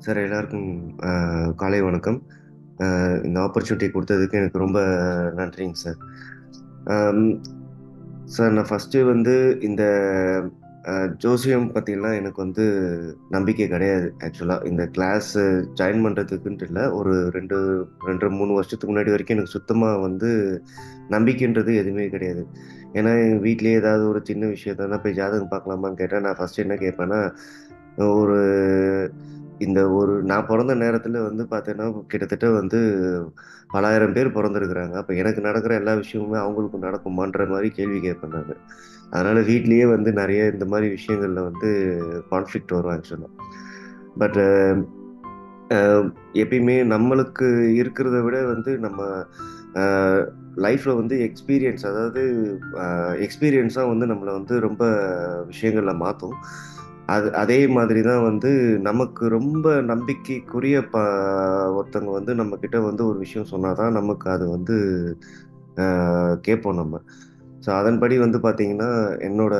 Sir எல்லாருக்கும் அ காலை வணக்கம். அ இந்த ஆப்பர்ச்சுனிட்டி குடுத்ததுக்கு எனக்கு ரொம்ப நன்றிங்க சார். அம் சார் நான் ஃபர்ஸ்ட்டு வந்து இந்த அ ஜோசியம் பத்திலாம் எனக்கு வந்து நம்பிக்கை கிடையாது ஆக்சுவலா. இந்த கிளாஸு ஜாயின் பண்றதுக்குன்ட்டு இல்ல. ஒரு 2 2, 3 வருஷத்துக்கு முன்னாடி வரைக்கும் எனக்கு சுத்தமா வந்து நம்பிக்கைன்றது எதுவுமே கிடையாது. ஏன்னா, எங்க வீட்லயே ஏதாவது ஒரு சின்ன விஷயம் எதுனா போய் ஜாதகம் பார்க்கலாமான்னு கேட்டா, நான் ஃபர்ஸ்ட்டு என்ன கேட்பேன்னா, ஒரு இந்த ஒரு நான் பொறந்த நேரத்தில வந்து பார்த்தீங்கன்னா, கிட்டத்தட்ட வந்து பலாயிரம் பேர் பொறந்திருக்கிறாங்க. அப்ப எனக்கு நடக்கிற எல்லா விஷயமுமே அவங்களுக்கும் நடக்குமான்ற மாரி கேள்வி கேட்பேன் நானு. அதனால வீட்லயே வந்து நெறைய இந்த மாரி விஷயங்கள்ல வந்து கான்ஃப்ளிக்ட் வரும் ஆக்சுவலா. பட் அ எப்பயுமே நம்மளுக்கு இருக்கிறத விட வந்து நம்ம அ லைஃப்ல வந்து எக்ஸ்பீரியன்ஸ் அதாவது அ எக்ஸ்பீரியன்ஸ் தான் வந்து நம்மள வந்து ரொம்ப விஷயங்கள்ல மாத்தும். அது அதே மாதிரி தான் வந்து நமக்கு ரொம்ப நம்பிக்கைக்குரிய ப ஒருத்தவங்க வந்து நம்மகிட்ட வந்து ஒரு விஷயம் சொன்னா தான் நமக்கு அது வந்து அ கேட்போம் நம்ம. ஸோ அதன்படி வந்து பார்த்தீங்கன்னா, என்னோட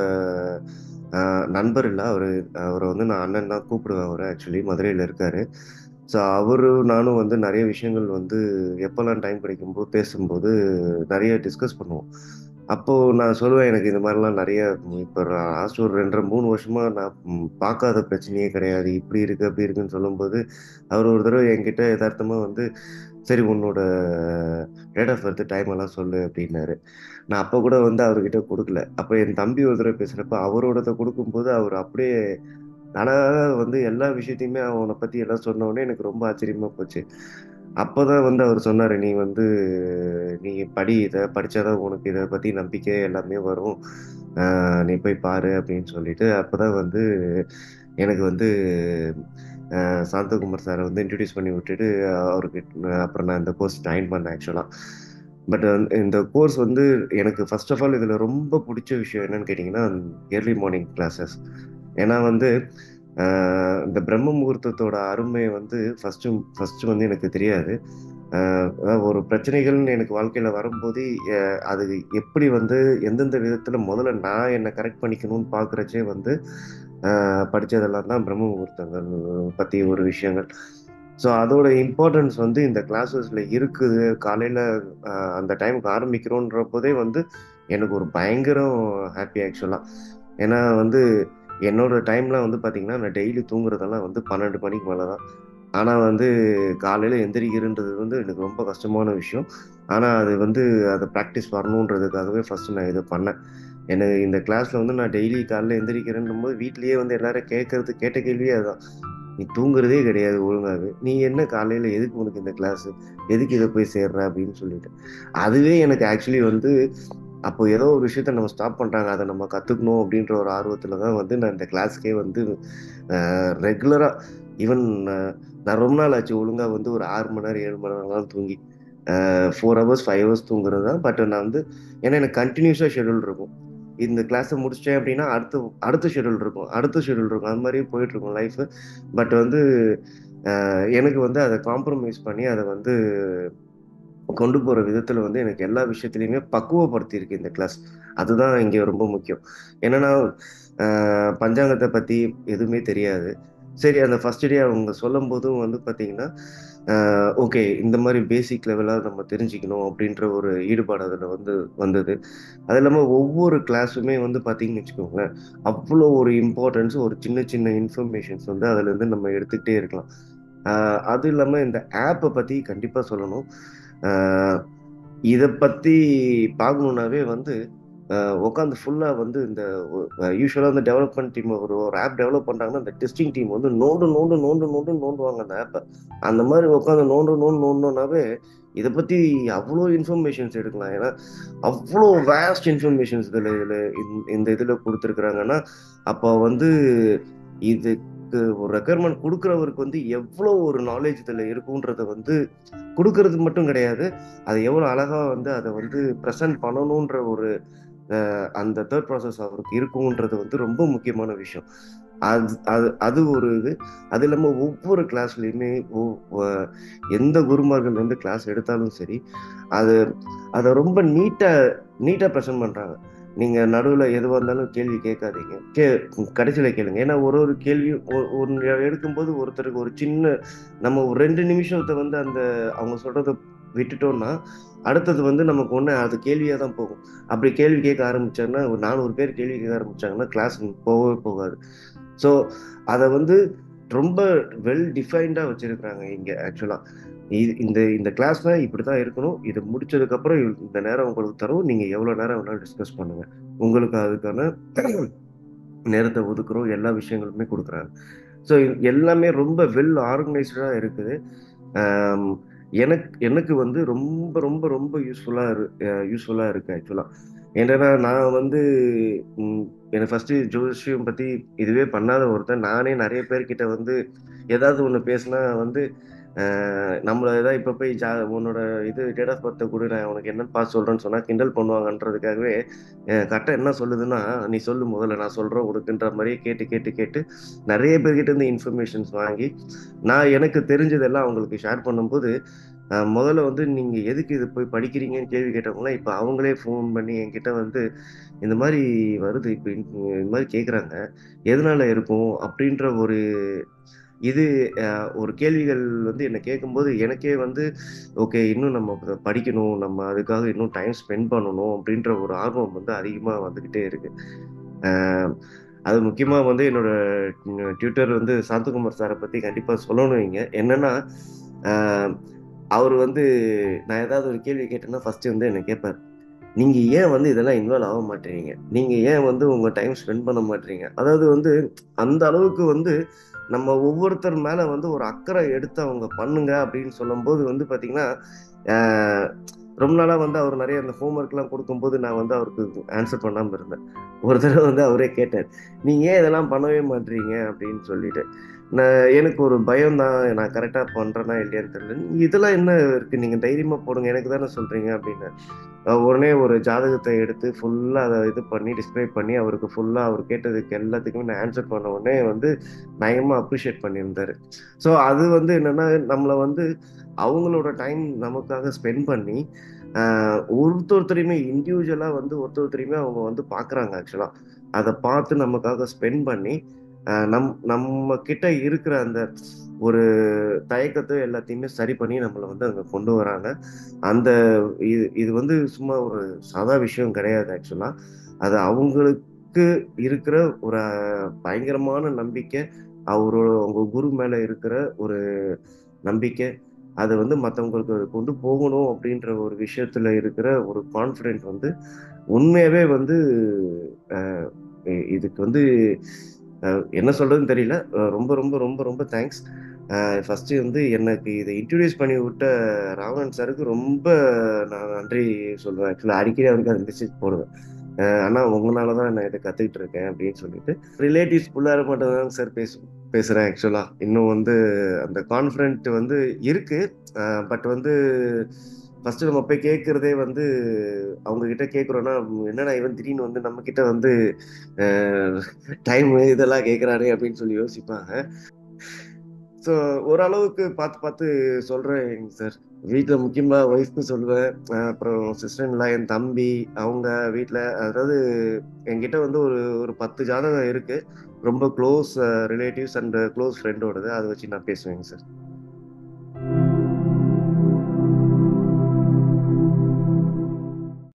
அ நண்பர் இல்ல. அவரு அவர வந்து நான் அண்ணன் தான் கூப்பிடுவேன் அவர ஆக்சுவலி மதுரையில இருக்காரு. ஸோ அவரும் நானும் வந்து நெறைய விஷயங்கள் வந்து எப்பலாம் டைம் கிடைக்கும்போது பேசும்போது நெறைய டிஸ்கஸ் பண்ணுவோம். அப்போ நான் சொல்லுவேன், எனக்கு இந்த மாரிலாம் நெறைய இப்ப லாஸ்ட் ஒரு 2 1/2, 3 வருஷமா நான் ம் பார்க்காத பிரச்சனையே கிடையாது. இப்படி இருக்கு, அப்படி இருக்குன்னு சொல்லும்போது, அவரு ஒரு தடவ என்கிட்ட எதார்த்தமா வந்து, "சரி உன்னோட டேட் ஆஃப் பர்த் டைம் எல்லாம் சொல்லு" அப்படின்னாரு. நான் அப்ப கூட வந்து அவர்கிட்ட குடுக்கல. அப்ப என் தம்பி ஒரு தடவ பேசுறப்ப அவரோடத குடுக்கும்போது, அவரு அப்படியே அழகா வந்து எல்லா விஷயத்தையுமே அவன பத்தி எல்லாம் சொன்னவுனே எனக்கு ரொம்ப ஆச்சரியமா போச்சு. அப்பதான் வந்து அவரு சொன்னாரு, "நீ வந்து நீ படி இத. படிச்சா தான் உனக்கு இத பத்தி நம்பிக்கை எல்லாமே வரும். அ நீ போய் பாரு" அப்படின்னு சொல்லிட்டு, அப்பதான் வந்து எனக்கு வந்து அ சாந்தகுமார் சார வந்து இன்ட்ரோடியூஸ் பண்ணி விட்டுட்டு, அவருக்கு அப்புறம் நான் இந்த கோர்ஸ் ஜாயின் பண்ணேன் ஆக்சுவலா. பட் வந் இந்த கோர்ஸ் வந்து எனக்கு ஃபர்ஸ்ட் ஆஃப் ஆல் இதுல ரொம்ப புடிச்ச விஷயம் என்னன்னு கேட்டீங்கன்னா, ஏர்லி மார்னிங் கிளாஸஸ். ஏன்னா வந்து அ இந்த பிரம்ம முகூர்த்தத்தோட அருமை வந்து ஃபர்ஸ்ட்டு ஃபர்ஸ்ட்டு வந்து எனக்கு தெரியாது. அ அதாவது ஒரு பிரச்சனைகள்னு எனக்கு வாழ்க்கையில வரும்போது, எ அது எப்படி வந்து எந்தெந்த விதத்துல முதல்ல நான் என்ன கரெக்ட் பண்ணிக்கணும்னு பார்க்குறச்சே வந்து, அ படிச்சதெல்லாம் தான் பிரம்ம முகூர்த்தங்கள் பத்தி ஒரு விஷயங்கள். ஸோ அதோட இம்பார்ட்டன்ஸ் வந்து இந்த கிளாஸஸ்ல இருக்குது. காலையில அ அந்த டைமுக்கு ஆரம்பிக்கிறோன்ற போதே வந்து எனக்கு ஒரு பயங்கரம் ஹேப்பி ஆக்சுவலா. ஏன்னா வந்து என்னோட டைம்லாம் வந்து பார்த்தீங்கன்னா, நான் டெய்லி தூங்குறதெல்லாம் வந்து 12 மணிக்கு மேல தான். ஆனா வந்து காலையில எந்திரிக்கிறதுன்றது வந்து எனக்கு ரொம்ப கஷ்டமான விஷயம். ஆனா அது வந்து அத பிராக்டிஸ் வரணுன்றதுக்காகவே ஃபர்ஸ்ட்டு நான் இத பண்ணேன். எனக்கு இந்த கிளாஸ்ல வந்து நான் டெய்லி காலைல எந்திரிக்கிறேன்னும்போது வீட்லயே வந்து எல்லாரும் கேட்கறது கேட்ட கேள்வியே அதான். "நீ தூங்குறதே கிடையாது ஒழுங்காவே. நீ என்ன காலையில எதுக்கு உனக்கு இந்த கிளாஸு? எதுக்கு இத போய் சேர்ற?" அப்படின்னு சொல்லிட்டு. அதுவே எனக்கு ஆக்சுவலி வந்து அப்போ ஏதோ ஒரு விஷயத்த நம்ம ஸ்டாப் பண்றாங்க. அத நம்ம கத்துக்கணும் அப்படின்ற ஒரு ஆர்வத்துல தான் வந்து நான் இந்த கிளாஸ்க்கே வந்து அ ரெகுலரா ஈவன் நான் ரொம்ப நாள் ஆச்சு ஒழுங்கா வந்து ஒரு 6 மணி நேரம், 7 மணி நேரம்லாம் தூங்கி. அ 4 ஹவர்ஸ், 5 ஹவர்ஸ் தூங்குறது தான். பட் நான் வந்து ஏன்னா எனக்கு கன்டினியூஸா ஷெட்யூல் இருக்கும். இந்த கிளாஸ முடிச்சுட்டேன் அப்படின்னா, அடுத்து அடுத்த ஷெட்யூல் இருக்கும். அடுத்த ஷெட்யூல் இருக்கும். அது மாரியே போயிட்டுருக்கும் லைஃபு. பட் வந்து அ எனக்கு வந்து அத காம்ப்ரமைஸ் பண்ணி அத வந்து கொண்டு போற விதத்துல வந்து எனக்கு எல்லா விஷயத்திலயுமே பக்குவப்படுத்தியிருக்கு இந்த கிளாஸ். அதுதான் இங்க ரொம்ப முக்கியம். என்னன்னா, அ பஞ்சாங்கத்த பத்தி எதுவுமே தெரியாது. சரி அந்த ஃபர்ஸ்ட் டே அவங்க சொல்லும்போதும் வந்து பார்த்தீங்கன்னா, அ ஓகே இந்த மாரி பேசிக் லெவலா நம்ம தெரிஞ்சுக்கணும் அப்படின்ற ஒரு ஈடுபாடு அதுல வந்து வந்தது. அது இல்லாம ஒவ்வொரு கிளாஸுமே வந்து பார்த்தீங்கன்னு வச்சுக்கோங்களேன், அவ்ளோ ஒரு இம்பார்ட்டன்ஸ் ஒரு சின்ன சின்ன இன்ஃபர்மேஷன்ஸ் வந்து அதுலருந்து நம்ம எடுத்துக்கிட்டே இருக்கலாம். அ அது இல்லாம இந்த ஆப்ப பத்தி கண்டிப்பா சொல்லணும். அ இத பத்தி பார்க்கணும்னாவே வந்து அ உட்காந்து ஃபுல்லா வந்து இந்த ஒ யூசுவலா வந்து டெவலப்மென்ட் டீம் ஒரு ஒரு ஆப் டெவலப் பண்றாங்கன்னா, அந்த டெஸ்டிங் டீம் வந்து நோண்டு, நோண்டு, நோண்டு, நோண்டுன்னு நோண்டுவாங்க அந்த ஆப்ப. அந்த மாரி உட்காந்து நோண்டு, நோண்டு, நோண்டுனோம்னாவே, இத பத்தி அவ்ளோ இன்ஃபர்மேஷன்ஸ் எடுக்கலாம். ஏன்னா, அவ்ளோ வேஸ்ட் இன்ஃபர்மேஷன்ஸ் இதுல இதுல இந் இந்த இதுல குடுத்துருக்காங்கன்னா, அப்ப வந்து இதுக்கு ஒரு ரெக்யர்மென்ட் குடுக்குறவருக்கு வந்து எவ்ளோ ஒரு நாலேட்ஜ் இதுல இருக்குன்றத வந்து குடுக்குறது மட்டும் கிடையாது. அத எவ்வளோ அழகா வந்து அத வந்து பிரசன்ட் பண்ணணுன்ற ஒரு அ அந்த தாட் ப்ராசஸ் அவருக்கு இருக்கும்ன்றது வந்து ரொம்ப முக்கியமான விஷயம். அது அது அது ஒரு இது. அது இல்லாம ஒவ்வொரு கிளாஸ்லயுமே ஒ வ எந்த குருமார்கள் வந்து கிளாஸ் எடுத்தாலும் சரி, அது அத ரொம்ப நீட்டா நீட்டா பிரசன்ட் பண்றாங்க. நீங்க நடுவுல எதுவா இருந்தாலும் கேள்வி கேட்காதீங்க கே கடைசியில கேளுங்க ஏன்னா ஒரு ஒரு கேள்வியும் ஒ- ஒன்று எடுக்கும்போது ஒருத்தருக்கு ஒரு சின்ன நம்ம ஒரு ரெண்டு நிமிஷத்தை வந்து அந்த அவங்க சொல்றத விட்டுட்டோம்னா அடுத்தது வந்து நமக்கு ஒன்று அது கேள்வியாக தான் போகும் அப்படி கேள்வி கேட்க ஆரம்பிச்சாங்கன்னா ஒரு நானூறு பேர் கேள்வி கேட்க ஆரம்பிச்சாங்கன்னா கிளாஸ் போகவே போகாது ஸோ அதை வந்து ரொம்ப வெல் டிஃபைன்டாக வச்சிருக்கிறாங்க இங்கே ஆக்சுவலாக இது இந்த இந்த கிளாஸ்ல இப்படி தான் இருக்கணும் இது முடிச்சதுக்கப்புறம் இந்த நேரம் உங்களுக்கு தரும் நீங்கள் எவ்வளோ நேரம் வேணாலும் டிஸ்கஸ் பண்ணுங்க உங்களுக்கு அதுக்கான நேரத்தை ஒதுக்குறோம் எல்லா விஷயங்களுமே கொடுக்குறாங்க ஸோ எல்லாமே ரொம்ப வெல் ஆர்கனைஸ்டாக இருக்குது ஆம், எனக்கு எனக்கு வந்து ரொம்ப ரொம்ப ரொம்ப யூஸ்ஃபுல்லாக இரு யூஸ்ஃபுல்லாக இருக்கு ஆக்சுவலாக ஏன்னா நான் வந்து ம், எனக்கு ஃபஸ்ட்டு ஜோசியம் பற்றி இதுவே பண்ணாத ஒருத்தன் நானே நிறைய பேர்கிட்ட வந்து ஏதாவது ஒன்று பேசினா வந்து அஹ், நம்மள ஏதாவது இப்போ போய் ஜா உன்னோட இது டேட் ஆஃப் பர்த்தை கூட நான் உனக்கு என்னன்னு பார்த்து சொல்கிறேன்னு சொன்னால் கிண்டல் பண்ணுவாங்கன்றதுக்காகவே கரெக்டாக என்ன சொல்லுதுன்னா நீ சொல்லு முதல்ல நான் சொல்கிறேன் உனக்குன்ற மாதிரியே கேட்டு கேட்டு கேட்டு நிறைய பேர்கிட்ட இருந்து இன்ஃபர்மேஷன்ஸ் வாங்கி நான் எனக்கு தெரிஞ்சதெல்லாம் அவங்களுக்கு ஷேர் பண்ணும்போது அஹ், முதல்ல வந்து நீங்கள் எதுக்கு இது போய் படிக்கிறீங்கன்னு கேள்வி கேட்டவங்களாம் இப்போ அவங்களே ஃபோன் பண்ணி என்கிட்ட வந்து இந்த மாதிரி வருது இப்போ இந்த மாதிரி கேட்குறாங்க எதனால இருக்கும் அப்படின்ற ஒரு இது அஹ், ஒரு கேள்விகள் வந்து என்னை கேட்கும்போது எனக்கே வந்து ஓகே இன்னும் நம்ம இத படிக்கணும் நம்ம அதுக்காக இன்னும் டைம் ஸ்பெண்ட் பண்ணணும் அப்படின்ற ஒரு ஆர்வம் வந்து அதிகமாக வந்துக்கிட்டே இருக்கு அஹ், அது முக்கியமாக வந்து என்னோட டியூட்டர் வந்து சாந்தகுமார் சாரை பற்றி கண்டிப்பாக சொல்லணும் இங்க என்னன்னா அஹ், அவர் வந்து நான் ஏதாவது ஒரு கேள்வி கேட்டேன்னா ஃபர்ஸ்ட் வந்து என்னை கேட்பார் நீங்க ஏன் வந்து இதெல்லாம் இன்வால்வ் ஆக மாட்டீங்க நீங்க ஏன் வந்து உங்க டைம் ஸ்பெண்ட் பண்ண மாட்டீங்க அதாவது வந்து அந்த அளவுக்கு வந்து நம்ம ஒவ்வொருத்தர் மேல வந்து ஒரு அக்கறை எடுத்து அவங்க பண்ணுங்க அப்படின்னு சொல்லும்போது வந்து பாத்தீங்கன்னா ஆஹ், ரொம்ப நாளா வந்து அவர் நிறைய அந்த ஹோம்ஒர்க்லாம் கொடுக்கும்போது நான் வந்து அவருக்கு ஆன்சர் பண்ணாம இருந்தேன் ஒரு தடவை வந்து அவரே கேட்டார் நீங்க ஏன் இதெல்லாம் பண்ணவே மாட்டீங்க அப்படின்னு சொல்லிட்டு நான் எனக்கு ஒரு பயம் தான் நான் கரெக்டா பண்றேனா இல்லையான்னு தெரியல இதெல்லாம் என்ன இருக்கு நீங்க தைரியமா போடுங்க எனக்கு தானே சொல்றீங்க அப்படின்னு அஹ் உடனே ஒரு ஜாதகத்தை எடுத்து ஃபுல்லாக அதை இது பண்ணி டிஸ்கிரைப் பண்ணி அவருக்கு ஃபுல்லாக அவர் கேட்டதுக்கு எல்லாத்துக்குமே நான் ஆன்சர் பண்ண உடனே வந்து பயங்கரமாக அப்ரிஷியேட் பண்ணியிருந்தாரு ஸோ அது வந்து என்னன்னா நம்மளை வந்து அவங்களோட டைம் நமக்காக ஸ்பெண்ட் பண்ணி ஆஹ் ஒருத்தொருத்தரையுமே இண்டிவிஜுவலாக வந்து ஒருத்தொருத்தரையுமே அவங்க வந்து பார்க்குறாங்க ஆக்சுவலாக அதை பார்த்து நமக்காக ஸ்பெண்ட் பண்ணி ஆஹ் நம் நம்ம கிட்ட இருக்கிற அந்த ஒரு தயக்கத்தை எல்லாத்தையுமே சரி பண்ணி நம்மளை வந்து அங்கே கொண்டு வராங்க அந்த இது இது வந்து சும்மா ஒரு சாதா விஷயம் கிடையாது ஆக்சுவலா அது அவங்களுக்கு இருக்கிற ஒரு அஹ், பயங்கரமான நம்பிக்கை அவரோட அவங்க குரு மேல இருக்கிற ஒரு நம்பிக்கை அதை வந்து மற்றவங்களுக்கு கொண்டு போகணும் அப்படின்ற ஒரு விஷயத்துல இருக்கிற ஒரு கான்ஃபிடென்ட் வந்து உண்மையாவே வந்து அஹ், இ- இதுக்கு வந்து அஹ், என்ன சொல்றதுன்னு தெரியல அஹ், ரொம்ப ரொம்ப ரொம்ப ரொம்ப தேங்க்ஸ் ஃபர்ஸ்ட் வந்து எனக்கு இதை இன்ட்ரடியூஸ் பண்ணி விட்ட ராவணன் சாருக்கு ரொம்ப நான் நன்றி சொல்லுவேன் ஆக்சுவலாக அடிக்கடி அவருக்கு அந்த மெசேஜ் போடுவேன் அஹ் அண்ணா உங்களால தான் நான் இதை கற்றுக்கிட்டு இருக்கேன் அப்படின்னு சொல்லிட்டு ரிலேட்டிவ்ஸ் குள்ளார மட்டும் தான் சார் பேச பேசுகிறேன் ஆக்சுவலாக இன்னும் வந்து அந்த கான்ஃபிடென்ட் வந்து இருக்கு பட் வந்து ஃபர்ஸ்ட் நம்ம போய் கேட்குறதே வந்து அவங்க கிட்ட கேட்குறோன்னா என்னடா இவன் திடீர்னு வந்து நம்ம கிட்ட வந்து டைம் இதெல்லாம் கேட்குறாரு அப்படின்னு சொல்லி யோசிப்பாங்க ஸோ ஓரளவுக்கு பார்த்து பார்த்து சொல்கிறேன் சார் வீட்டில் முக்கியமாக ஒய்ஃப்க்கு சொல்லுவேன் அஹ் அப்புறம் சிஸ்டர்லாம் என் தம்பி அவங்க வீட்டில் அதாவது என்கிட்ட வந்து ஒரு ஒரு பத்து ஜாதகம் இருக்கு ரொம்ப க்ளோஸ் ரிலேட்டிவ்ஸ் அண்ட் க்ளோஸ் ஃப்ரெண்டோடது அதை வச்சு நான் பேசுவேங்க சார்